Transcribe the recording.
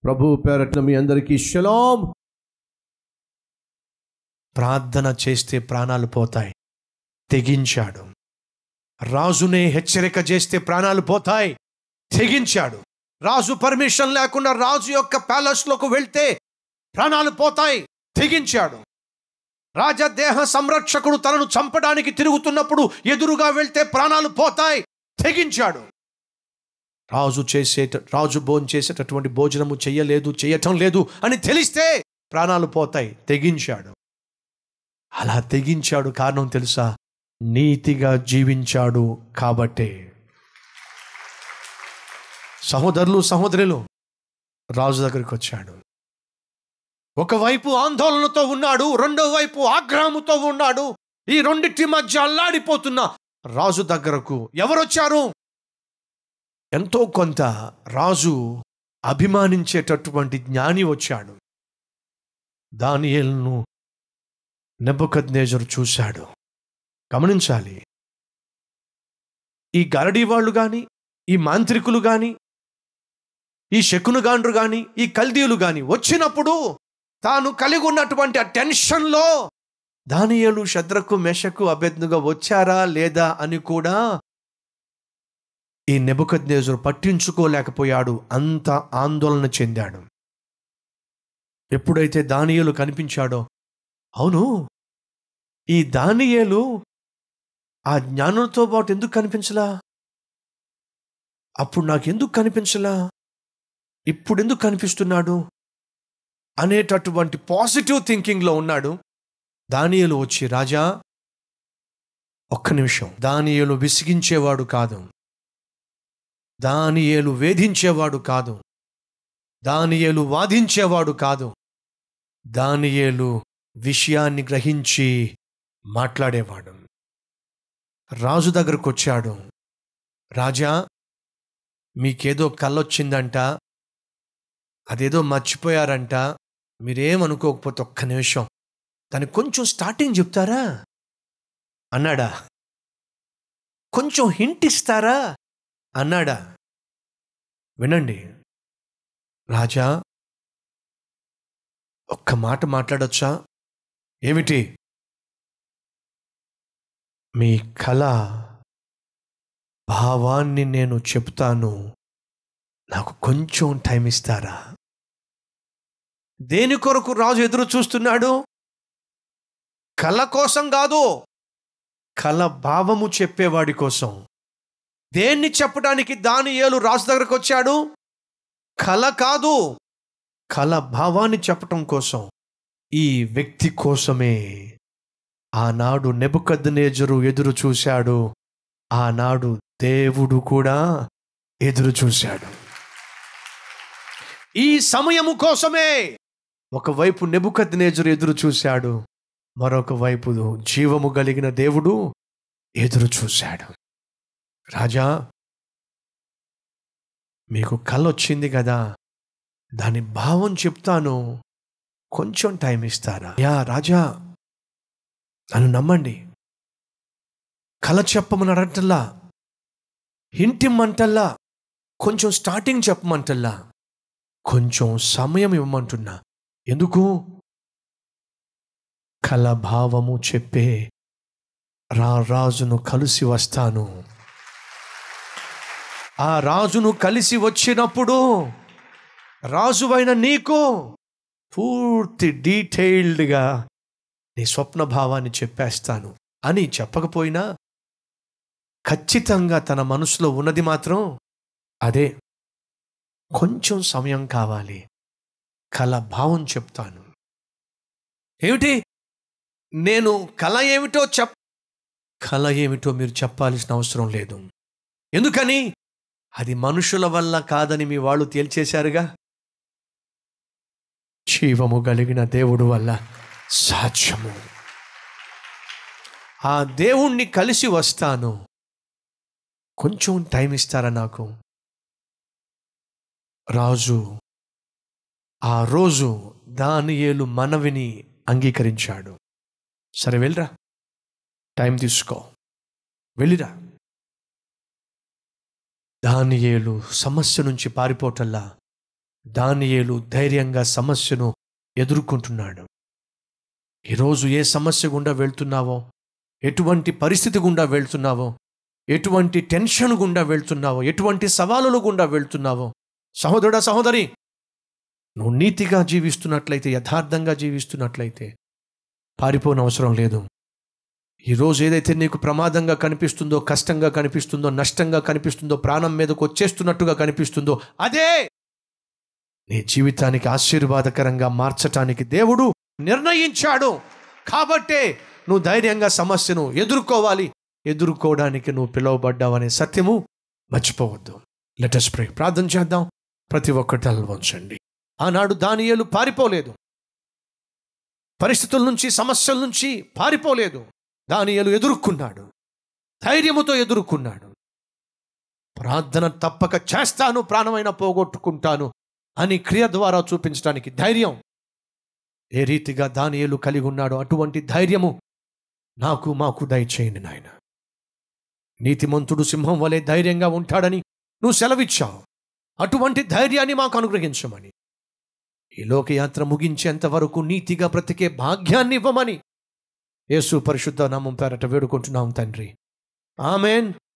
ప్రభు పేరట్న మీ అందరికీ షలాం ప్రార్థన చేస్తే ప్రాణాలు పోతాయి తెగించాడు రాజునే హెచ్చరిక చేస్తే ప్రాణాలు పోతాయి తెగించాడు రాజు పర్మిషన్ లేకుండా రాజు యొక్క ప్యాలెస్లోకి వెళ్తే ప్రాణాలు పోతాయి తెగించాడు రాజదేహ సంరక్షకుడు తనను చంపడానికి తిరుగుతున్నప్పుడు ఎదురుగా వెళ్తే ప్రాణాలు పోతాయి తెగించాడు రాజు చేసేట రాజు భోజనం చేసేటటువంటి భోజనము చెయ్యలేదు చేయటం లేదు అని తెలిస్తే ప్రాణాలు పోతాయి తెగించాడు అలా తెగించాడు కారణం తెలుసా నీతిగా జీవించాడు కాబట్టే సహోదరులు సహోదరులు రాజు దగ్గరికి వచ్చాడు ఒకవైపు ఆందోళనతో ఉన్నాడు రెండో వైపు ఆగ్రహముతో ఉన్నాడు ఈ రెండిటి మధ్య అల్లాడిపోతున్న రాజు దగ్గరకు ఎవరొచ్చారు ఎంతో కొంత రాజు అభిమానించేటటువంటి జ్ఞాని వచ్చాడు దానియేలును నెబుకద్నేజరు చూశాడు గమనించాలి ఈ గరడీ వాళ్ళు గాని ఈ మాంత్రికులు గాని ఈ శకునుగాండ్రు గాని ఈ కల్దీయులు గాని వచ్చినప్పుడు తాను కలిగి ఉన్నటువంటి ఆ టెన్షన్లో దానియేలు శద్రకు మెషకు అభ్యర్థుగా వచ్చారా లేదా అని కూడా ఈ నెబుకద్నేజరు పట్టించుకోలేకపోయాడు అంత ఆందోళన చెందాడు ఎప్పుడైతే దానియేలు కనిపించాడో అవును ఈ దానియేలు ఆ జ్ఞానంతో పాటు ఎందుకు కనిపించలా అప్పుడు నాకెందుకు కనిపించలా ఇప్పుడు ఎందుకు కనిపిస్తున్నాడు అనేటటువంటి పాజిటివ్ థింకింగ్లో ఉన్నాడు దానియేలు వచ్చి రాజా ఒక్క నిమిషం దానియేలు విసిగించేవాడు కాదు దానియేలు వేధించేవాడు కాదు దానియేలు వాదించేవాడు కాదు దానియేలు విషయాన్ని గ్రహించి మాట్లాడేవాడు రాజు దగ్గరకు వచ్చాడు రాజా మీకేదో కళ్ళొచ్చిందంట అదేదో మర్చిపోయారంట మీరేమనుకోకపోతే ఒక్క నిమిషం దానికి కొంచెం స్టార్టింగ్ చెప్తారా అన్నాడా కొంచెం హింట్ ఇస్తారా అన్నాడా వినండి రాజా ఒక్క మాట మాట్లాడొచ్చా ఏమిటి మీ కళ భావాన్ని నేను చెప్తాను నాకు కొంచెం టైం ఇస్తారా దేని కొరకు రాజు ఎదురు చూస్తున్నాడు కళ కోసం కాదు కళ భావము చెప్పేవాడి కోసం దేన్ని చెప్పడానికి దాని ఏలు రాజు దగ్గరకు వచ్చాడు కళ కాదు కళ భావాన్ని చెప్పటం కోసం ఈ వ్యక్తి కోసమే ఆనాడు నెబుకద్నేజరు ఎదురు చూశాడు ఆనాడు దేవుడు కూడా ఎదురు చూశాడు ఈ సమయము కోసమే ఒకవైపు నెబుకద్నేజరు ఎదురు చూశాడు మరొక వైపు జీవము కలిగిన దేవుడు ఎదురు చూశాడు రాజా మీకు కళ వచ్చింది కదా దాని భావం చెప్తాను కొంచెం టైం ఇస్తారా యా రాజా నన్ను నమ్మండి కళ చెప్పమని అడగటల్లా హింటిమ్మంటల్లా కొంచెం స్టార్టింగ్ చెప్పమంటల్లా కొంచెం సమయం ఇవ్వమంటున్నా ఎందుకు కళ భావము చెప్పే రా రాజును కలిసి వస్తాను ఆ రాజును కలిసి వచ్చినప్పుడు రాజువైన నీకు పూర్తి డీటెయిల్డ్గా నీ స్వప్న భావాన్ని చెప్పేస్తాను అని చెప్పకపోయినా ఖచ్చితంగా తన మనసులో ఉన్నది మాత్రం అదే కొంచెం సమయం కావాలి కళ భావం చెప్తాను ఏమిటి నేను కళ ఏమిటో చెప్ కళ ఏమిటో మీరు చెప్పాల్సిన అవసరం లేదు ఎందుకని అది మనుషుల వల్ల కాదని మీ వాళ్ళు తేల్చేశారుగా జీవము కలిగిన దేవుడు వల్ల సాధ్యము ఆ దేవుణ్ణి కలిసి వస్తాను కొంచెం టైం ఇస్తారా నాకు రాజు ఆ రోజు దానియేలు మనవిని అంగీకరించాడు సరే వెళ్ళరా టైం తీసుకో వెళ్ళిరా దానియేలు సమస్య నుంచి పారిపోటల్లా దానియేలు ధైర్యంగా సమస్యను ఎదుర్కొంటున్నాడు ఈరోజు ఏ సమస్య గుండా వెళ్తున్నావో ఎటువంటి పరిస్థితి గుండా వెళ్తున్నావో ఎటువంటి టెన్షన్ గుండా వెళ్తున్నావో ఎటువంటి సవాలులు గుండా వెళ్తున్నావో సహోదరుడా సహోదరి నువ్వు నీతిగా జీవిస్తున్నట్లయితే యథార్థంగా జీవిస్తున్నట్లయితే పారిపోనవసరం లేదు ఈరోజు ఏదైతే నీకు ప్రమాదంగా కనిపిస్తుందో కష్టంగా కనిపిస్తుందో నష్టంగా కనిపిస్తుందో ప్రాణం మీదకు వచ్చేస్తున్నట్టుగా కనిపిస్తుందో అదే నీ జీవితానికి ఆశీర్వాదకరంగా మార్చటానికి దేవుడు నిర్ణయించాడు కాబట్టే నువ్వు ధైర్యంగా సమస్యను ఎదుర్కోవాలి ఎదుర్కోవడానికి నువ్వు పిలువబడ్డావనే సత్యము మర్చిపోవద్దు లెటస్ ప్రే ప్రార్థన చేద్దాం ప్రతి ఒక్కటి వంచండి ఆనాడు దానియేలు పారిపోలేదు పరిస్థితుల నుంచి సమస్యల నుంచి పారిపోలేదు దానియేలు ఎదుర్కొన్నాడు ధైర్యముతో ఎదుర్కొన్నాడు ప్రార్థన తప్పక చేస్తాను ప్రాణమైన పోగొట్టుకుంటాను అని క్రియ ద్వారా చూపించడానికి ధైర్యం ఏ రీతిగా దానియేలు కలిగి ఉన్నాడో అటువంటి ధైర్యము నాకు మాకు దయచేయండి నాయన నీతిమంతుడు సింహం వలె ధైర్యంగా ఉంటాడని నువ్వు సెలవిచ్చావు అటువంటి ధైర్యాన్ని మాకు అనుగ్రహించమని ఈ లోకయాత్ర ముగించేంత వరకు నీతిగా బ్రతికే భాగ్యాన్ని ఇవ్వమని యేసు పరిశుద్ధ నామం పేరట వేడుకుంటున్నాం తండ్రి ఆమెన్